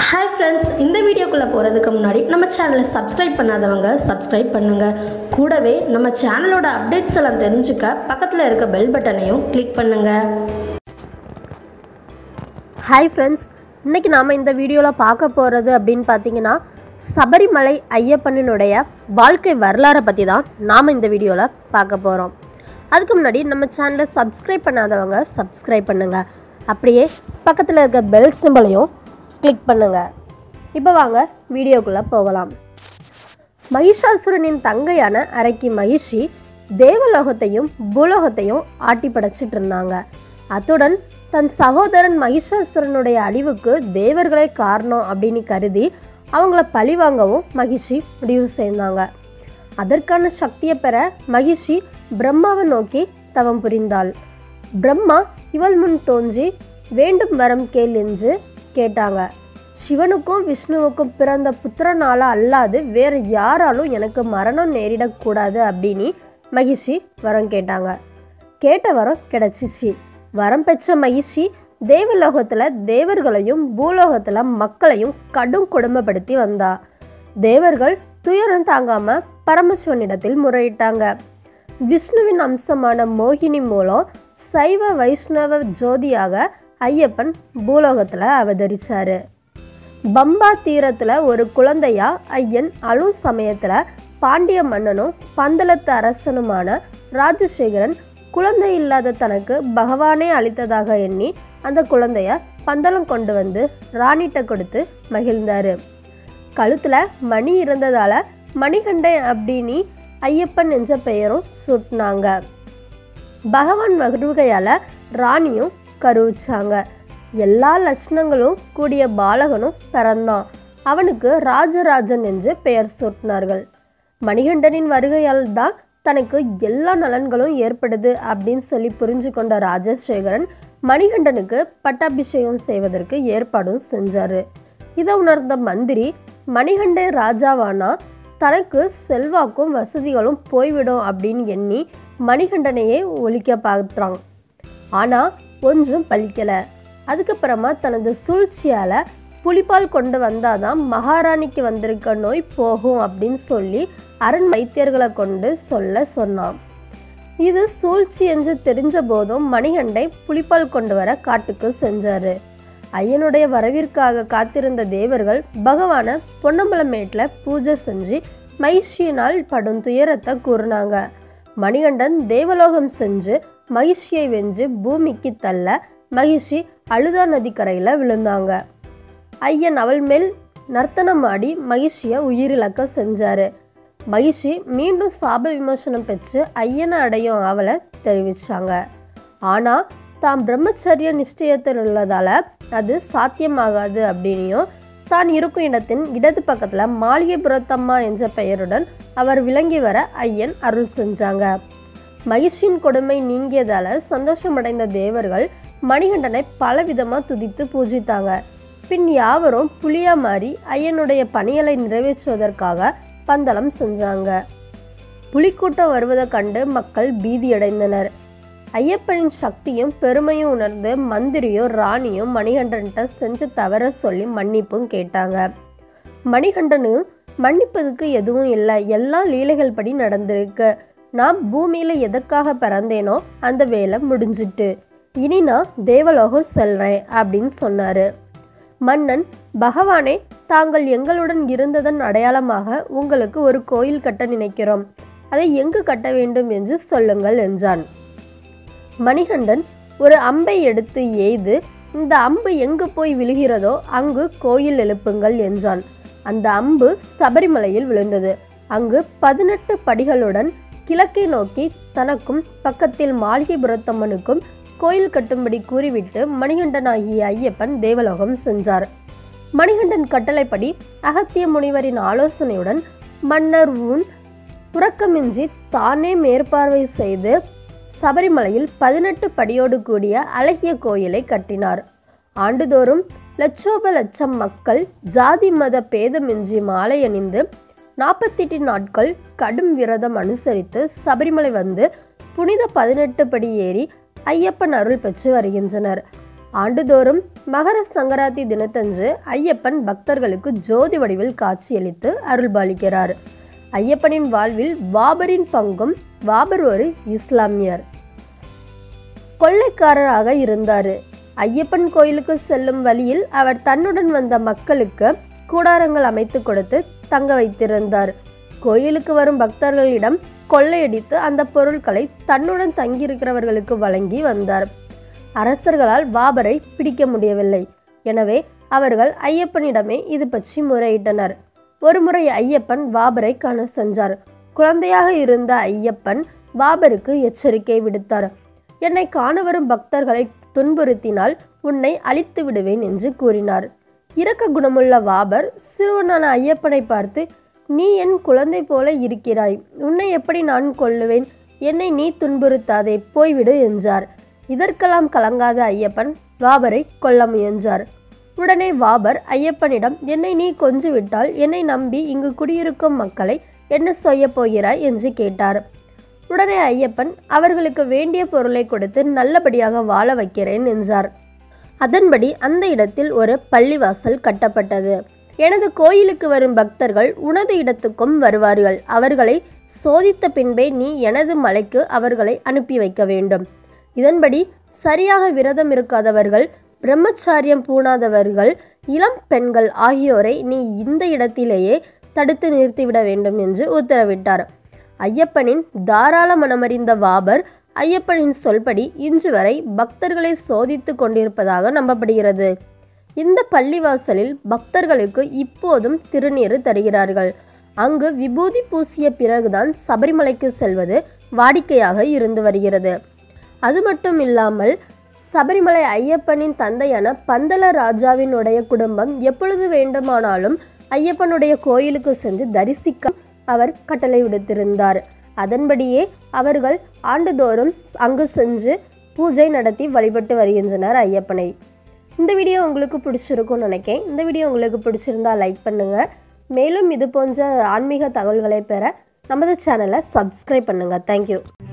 hi friends இந்த வீடியோக்குள்ளே போகிறதுக்கு முன்னாடி நம்ம சேனலை சப்ஸ்கிரைப் பண்ணாதவங்க சப்ஸ்கிரைப் பண்ணுங்கள் கூடவே நம்ம சேனலோட அப்டேட்ஸ் எல்லாம் தெரிஞ்சுக்க பக்கத்தில் இருக்க பெல் பட்டனையும் கிளிக் பண்ணுங்கள் ஹாய் ஃப்ரெண்ட்ஸ் இன்றைக்கி நாம் இந்த வீடியோவில் பார்க்க போகிறது அப்படின்னு பார்த்தீங்கன்னா சபரிமலை ஐயப்பனுடைய வாழ்க்கை வரலாறை பற்றி தான் நாம் இந்த வீடியோவில் பார்க்க போகிறோம் அதுக்கு முன்னாடி நம்ம சேனலை சப்ஸ்கிரைப் பண்ணாதவங்க சப்ஸ்கிரைப் பண்ணுங்கள் அப்படியே பக்கத்தில் இருக்க பெல் சிம்பலையும் கிளிக் பண்ணுங்கள் இப்போ வாங்க வீடியோக்குள்ளே போகலாம் மகிஷாசுரனின் தங்கையான அரக்கி மகிஷி தேவலோகத்தையும் பூலோகத்தையும் ஆட்டி படைச்சிட்டு இருந்தாங்க அத்துடன் தன் சகோதரன் மகிஷாசுரனுடைய அழிவுக்கு தேவர்களே காரணம் அப்படின்னு கருதி அவங்கள பழிவாங்கவும் மகிஷி முடிவு செய்தாங்க அதற்கான சக்தியை பெற மகிஷி பிரம்மாவை நோக்கி தவம் புரிந்தாள் பிரம்மா இவள் முன் தோன்றி வேண்டும் வரம் கேள் என்று கேட்டாங்க சிவனுக்கும் விஷ்ணுவுக்கும் பிறந்த புத்திரனால அல்லாது வேற யாராலும் எனக்கு மரணம் நேரிடக்கூடாது அப்படின்னு மகிஷி வரம் கேட்டாங்க கேட்ட வரம் கிடைச்சிச்சு வரம் பெற்ற மகிஷி தேவலோகத்துல தேவர்களையும் பூலோகத்துல மக்களையும் கடும் கொடுமைப்படுத்தி வந்தா தேவர்கள் துயரம் தாங்காம பரமசிவனிடத்தில் முறையிட்டாங்க விஷ்ணுவின் அம்சமான மோகினி மூலம் சைவ வைஷ்ணவ ஜோதியாக ஐயப்பன் பூலோகத்துல அவதரிச்சாரு பம்பா தீரத்துல ஒரு குழந்தையா ஐயன் அழும் சமயத்துல பாண்டிய மன்னனும் பந்தளத்து அரசனுமான ராஜசேகரன் குழந்தை இல்லாத தனக்கு பகவானே அளித்ததாக எண்ணி அந்த குழந்தைய பந்தளம் கொண்டு வந்து ராணிட்ட கொடுத்து மகிழ்ந்தாரு கழுத்துல மணி இருந்ததால மணிகண்டன் அப்படின்னு ஐயப்பன் என்ற பெயரும் சூட்டினாங்க பகவான் வருகையால ராணியும் கருவிச்சாங்க எல்லா லட்சணங்களும் கூடிய பாலகனும் பிறந்தான் அவனுக்கு ராஜராஜன் என்று பெயர் சூட்டினார்கள் மணிகண்டனின் வருகையால் தான் தனக்கு எல்லா நலன்களும் ஏற்படுது அப்படின்னு சொல்லி புரிஞ்சு கொண்ட ராஜசேகரன் மணிகண்டனுக்கு பட்டாபிஷேகம் செய்வதற்கு ஏற்பாடும் செஞ்சாரு இதை உணர்ந்த மந்திரி மணிகண்டன் ராஜாவானா தனக்கு செல்வாக்கும் வசதிகளும் போய்விடும் அப்படின்னு எண்ணி மணிகண்டனையே ஒழிக்க பார்த்றான் ஆனா ஒன்றும் பலிக்கல அதுக்கப்புறமா தனது சூழ்ச்சியால புலிப்பால் கொண்டு வந்தாதான் மகாராணிக்கு வந்திருக்க நோய் போகும் அப்படின்னு சொல்லி அரண் வைத்தியர்களை கொண்டு சொல்ல சொன்னான் இது சூழ்ச்சி என்று தெரிஞ்ச போதும் மணிகண்டை புலிப்பால் கொண்டு வர காட்டுக்கு செஞ்சாரு ஐயனுடைய வரவிற்காக காத்திருந்த தேவர்கள் பகவான பொன்னம்பலமேட்டில் பூஜை செஞ்சு மகிழ்ச்சியினால் படும் துயரத்தை கூறினாங்க மணிகண்டன் தேவலோகம் சென்று மகிழ்ச்சியை வென்று பூமிக்கு தள்ள மகிழ்ச்சி அழுதா நதிக்கரையில் விழுந்தாங்க ஐயன் அவள் மேல் நர்த்தனமாடி மகிழ்ச்சியை உயிரிழக்க செஞ்சாரு மகிழ்ச்சி மீண்டும் சாப விமோசனம் பெற்று ஐயனை அடையும் அவளை தெரிவிச்சாங்க ஆனா தாம் பிரம்மச்சரிய நிச்சயத்தில் உள்ளதால அது சாத்தியமாகாது அப்படின்னும் தான் இருக்கும் இடத்தின் இடது பக்கத்துல மாளிகைபுரத்தம்மா என்ற பெயருடன் அவர் விளங்கி வர ஐயன் அருள் செஞ்சாங்க மகிழ்ச்சியின் கொடுமை நீங்கியதால சந்தோஷமடைந்த தேவர்கள் மணிகண்டனை பலவிதமா துதித்து பூஜித்தாங்க பின் யாவரும் புலியா மாறி ஐயனுடைய பணிகளை நிறைவேற்றுவதற்காக பந்தளம் செஞ்சாங்க புலிக்கூட்டம் வருவதை கண்டு மக்கள் பீதியடைந்தனர் ஐயப்பனின் சக்தியும் பெருமையும் உணர்ந்து மந்திரியும் ராணியும் மணிகண்டன்கிட்ட செஞ்ச தவற சொல்லி மன்னிப்பும் கேட்டாங்க மணிகண்டனும் மன்னிப்பதுக்கு எதுவும் இல்லை எல்லா லீலைகள் படி நடந்திருக்கு நான் பூமியில எதற்காக பிறந்தேனோ அந்த வேலை முடிஞ்சிட்டு இனி நான் தேவலோகம் செல்றேன் அப்படின்னு சொன்னாரு மன்னன் பகவானே தாங்கள் எங்களுடன் இருந்ததன் அடையாளமாக உங்களுக்கு ஒரு கோயில் கட்ட நினைக்கிறோம் அதை எங்கு கட்ட வேண்டும் என்று சொல்லுங்கள் என்றான் மணிகண்டன் ஒரு அம்பை எடுத்து எய்து இந்த அம்பு எங்கு போய் விழுகிறதோ அங்கு கோயில் எழுப்புங்கள் என்றான் அந்த அம்பு சபரிமலையில் விழுந்தது அங்கு பதினெட்டு படிகளுடன் கிழக்கை நோக்கி தனக்கும் பக்கத்தில் மாளிகைபுரத்தம்மனுக்கும் கோயில் கட்டும்படி கூறிவிட்டு மணிகண்டனாகிய ஐயப்பன் தேவலோகம் சென்றார் மணிகண்டன் கட்டளைப்படி அகத்திய முனிவரின் ஆலோசனையுடன் மன்னர் ஊன் உறக்கமின்றி தானே மேற்பார்வை செய்து சபரிமலையில் பதினெட்டு படியோடு கூடிய அழகிய கோயிலை கட்டினார் ஆண்டுதோறும் லட்சோப லட்சம் மக்கள் ஜாதி மத பேதமின்றி மாலை அணிந்து நாற்பத்தெட்டு நாட்கள் கடும் விரதம் அனுசரித்து சபரிமலை வந்து புனித பதினெட்டு படி ஏறி ஐயப்பன் அருள் பெற்று வருகின்றனர் ஆண்டுதோறும் மகர சங்கராந்தி தினத்தன்று ஐயப்பன் பக்தர்களுக்கு ஜோதி வடிவில் காட்சியளித்து அருள்பாலிக்கிறார் ஐயப்பனின் வாழ்வில் பாபரின் பங்கும் பாபர் ஒரு இஸ்லாமியர் கொள்ளைக்காரராக இருந்தார் ஐயப்பன் கோயிலுக்கு செல்லும் வழியில் அவர் தன்னுடன் வந்த மக்களுக்கு கூடாரங்கள் அமைத்து கொடுத்து தங்க வைத்திருந்தார் கோயிலுக்கு வரும் பக்தர்களிடம் கொள்ளையடித்து அந்த பொருட்களை தன்னுடன் தங்கியிருக்கிறவர்களுக்கு வழங்கி வந்தார் அரசர்களால் பாபரை பிடிக்க முடியவில்லை எனவே அவர்கள் ஐயப்பனிடமே இது பற்றி முறையிட்டனர் ஒருமுறை ஐயப்பன் பாபரை காண சென்றார் குழந்தையாக இருந்த ஐயப்பன் பாபருக்கு எச்சரிக்கை விடுத்தார் என்னை காண வரும் பக்தர்களை துன்புறுத்தினால் உன்னை அழித்து விடுவேன் என்று கூறினார் இரக்க குணமுள்ள பாபர் சிறுவனான ஐயப்பனை பார்த்து நீ என் குழந்தை போல இருக்கிறாய் உன்னை எப்படி நான் கொல்லுவேன் என்னை நீ துன்புறுத்தாதே போய்விடு என்றார் இதற்கெல்லாம் கலங்காத ஐயப்பன் பாபரை கொல்ல முயன்றார் உடனே பாபர் ஐயப்பனிடம் என்னை நீ கொஞ்சு விட்டால் என்னை நம்பி இங்கு குடியிருக்கும் மக்களை என்ன செய்யப் போகிறாய் என்று கேட்டார் உடனே ஐயப்பன் அவர்களுக்கு வேண்டிய பொருளை கொடுத்து நல்லபடியாக வாழ வைக்கிறேன் என்றார் அதன்படி அந்த இடத்தில் ஒரு பள்ளிவாசல் கட்டப்பட்டது எனது கோயிலுக்கு வரும் பக்தர்கள் உனது இடத்துக்கும் வருவார்கள் அவர்களை சோதித்த பின்பே நீ எனது மலைக்கு அவர்களை அனுப்பி வைக்க வேண்டும் இதன்படி சரியாக விரதம் இருக்காதவர்கள் பிரம்மச்சாரியம் பூணாதவர்கள் இளம் பெண்கள் ஆகியோரை நீ இந்த இடத்திலேயே தடுத்து நிறுத்திவிட வேண்டும் என்று உத்தரவிட்டார் ஐயப்பனின் தாராள மனமறிந்த வாபர் ஐயப்பனின் சொல்படி இன்று வரை பக்தர்களை சோதித்து கொண்டிருப்பதாக நம்பப்படுகிறது இந்த பள்ளிவாசலில் பக்தர்களுக்கு இப்போதும் திருநீறு தருகிறார்கள் அங்கு விபூதி பூசிய பிறகுதான் சபரிமலைக்கு செல்வது வாடிக்கையாக இருந்து வருகிறது அது மட்டும் இல்லாமல் சபரிமலை ஐயப்பனின் தந்தையான பந்தல ராஜாவினுடைய குடும்பம் எப்பொழுது வேண்டுமானாலும் ஐயப்பனுடைய கோயிலுக்கு சென்று தரிசிக்க அவர் கட்டளை விடுத்திருந்தார் அதன்படியே அவர்கள் ஆண்டுதோறும் அங்கு சென்று பூஜை நடத்தி வழிபட்டு வருகின்றனர் ஐயப்பனை இந்த வீடியோ உங்களுக்கு பிடிச்சிருக்கும்னு நினைக்கிறேன் இந்த வீடியோ உங்களுக்கு பிடிச்சிருந்தா லைக் பண்ணுங்கள் மேலும் இது போன்ற ஆன்மீக தகவல்களை பெற நமது சேனலை சப்ஸ்கிரைப் பண்ணுங்கள் தேங்க்யூ